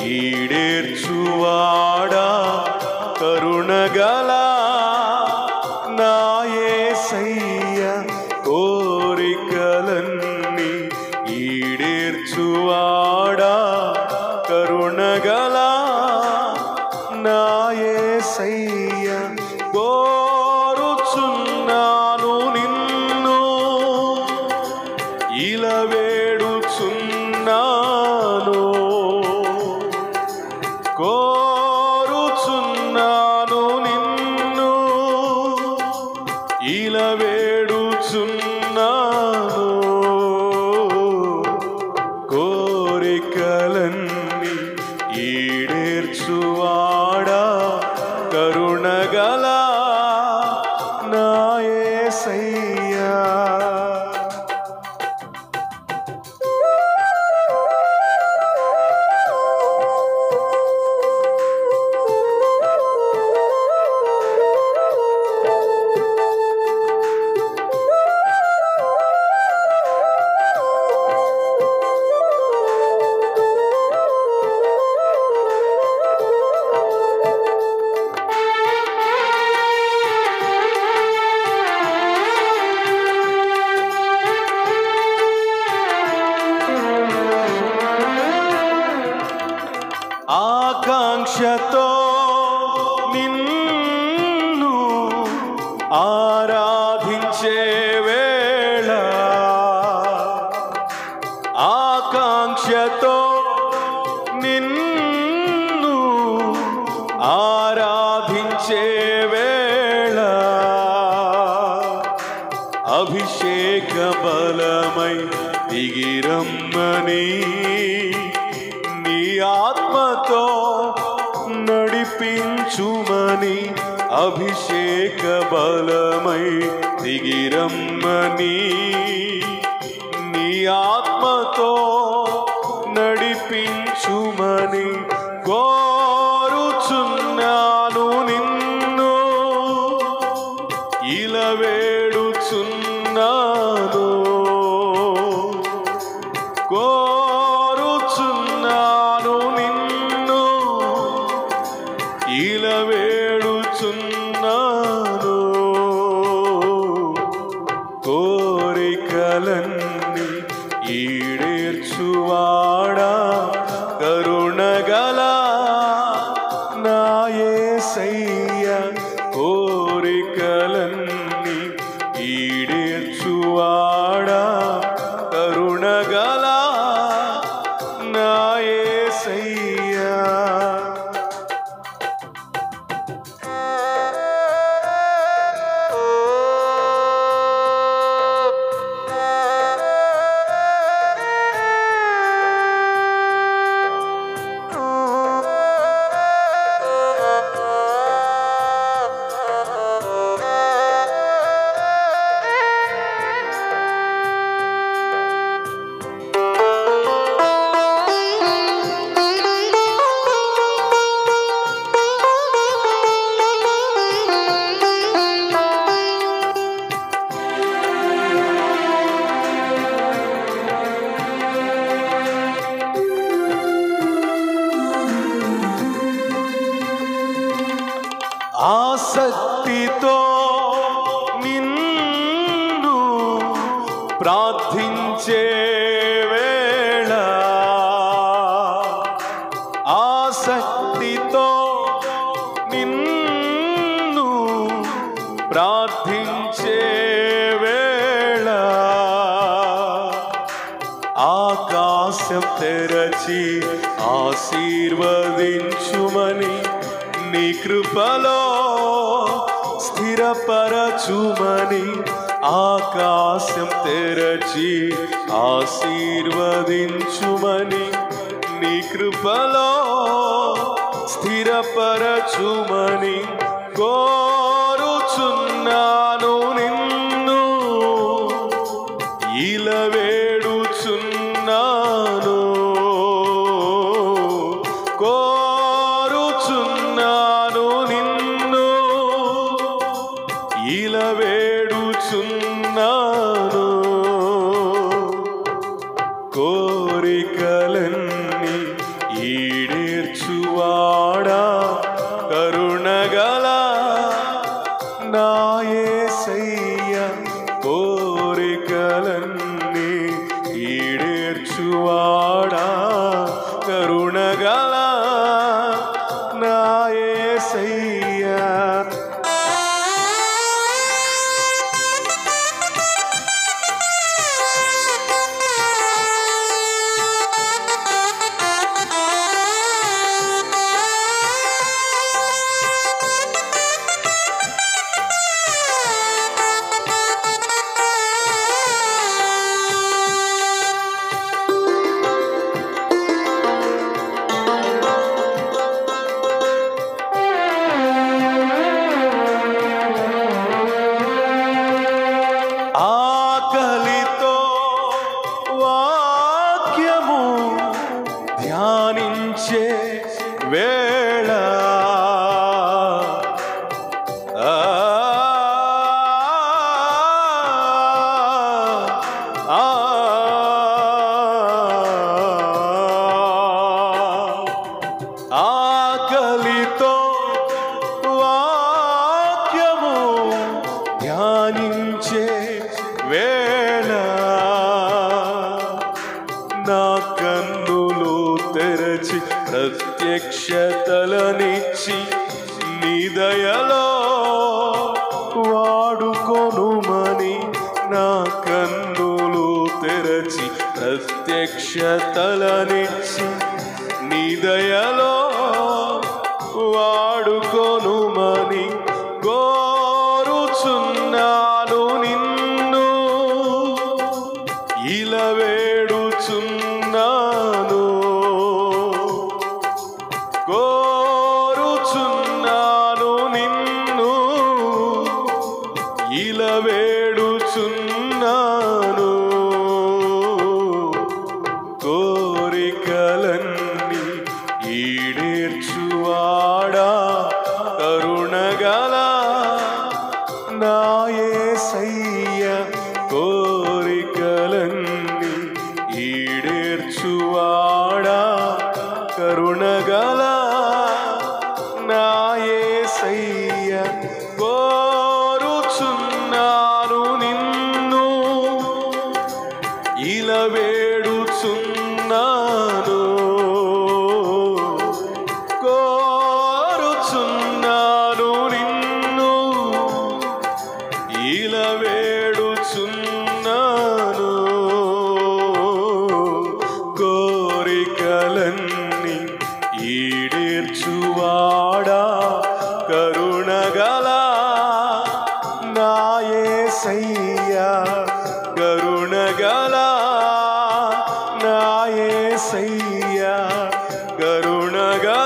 ఈడేర్చువాడా కరుణగల నాయసయ్య కోరికలన్నీ ఈడేర్చువాడా కరుణగల నాయసయ్య కోరుచున్నాను నిన్ను ఇలా వేడుచున్నాను కోరుచున్నాను నిన్ను ఇలా వేడుచున్నాను కోరికలన్నీ ఈడేర్చువాడా కరుణగల నాయసయ్యా ఆకాంక్షతో నిన్ను ఆరాధించే వేళ ఆకాంక్షతో నిన్ను ఆరాధించే వేళ అభిషేక బలమై దిగిరమ్మని నీ ఆత్మతో నడిపించుమని అభిషేక బలమై దిగిరమ్మని నీ ఆత్మతో నడిపించుమని కోరుచున్నాను నిన్ను ఇలా వేడుచున్నాను కోరుచున్నాను నిన్ను ఇలా వేడుచున్నాను కోరికలన్నీ ఈడేర్చువాడా కరుణగల నాయసయ్య కోరికలన్నీ ఈడేర్చువాడా కరుణగల నాయసయ్యా ఆసక్తితో నిన్ను ప్రార్థించే వేళ ఆసక్తితో నిన్ను ప్రార్థించే వేళ ఆకాశం తెరచి ఆశీర్వదించుమని నీ కృపలో స్థిరపరచుమని ఆకాశం తెరచి ఆశీర్వదించుమని నీ కృపలో స్థిరపరచుమని కోరుచున్నాను నిన్ను ఇలా వేడుచున్నాను కోరుచున్నాను నిన్ను ఇలా వేడుచున్నాను కోరికలన్నీ ఈడేర్చువాడా ఈడేర్చువాడా కరుణగల నాయసయ్యా ఆకలితో వాక్యము ధ్యానించే వేళ ఆ, ఆ, ఆకలితో వాక్యము ధ్యానించే వేళ నా కన్నులు తెరచి ప్రత్యక్షతలనిచ్చి నీ దయలో వాడుకొనుమని నా కన్నులు తెరచి ప్రత్యక్షతలనిచ్చి నీ దయలో వాడుకొనుమని కోరుచున్నాను నిన్ను ఇలా వేడుచున్నాను కోరుచున్నాను నిన్ను ఇలా వేడుచున్నాను కోరికలన్నీ ఈడేర్చువాడా కరుణగల నాయసయ్య కోరికలన్నీ ఈడేర్చువాడా కరుణగల నాయసయ్య కోరుచున్నాను నిన్ను ఇలా వేడుచున్నాను కోరుచున్నాను నిన్ను ఇలా వేడుచున్నాను కోరికలన్నీ ఈడేర్చువాడా కరుణగల నాయసయ్యా కరుణగల నాయసయ్యా కరుణగల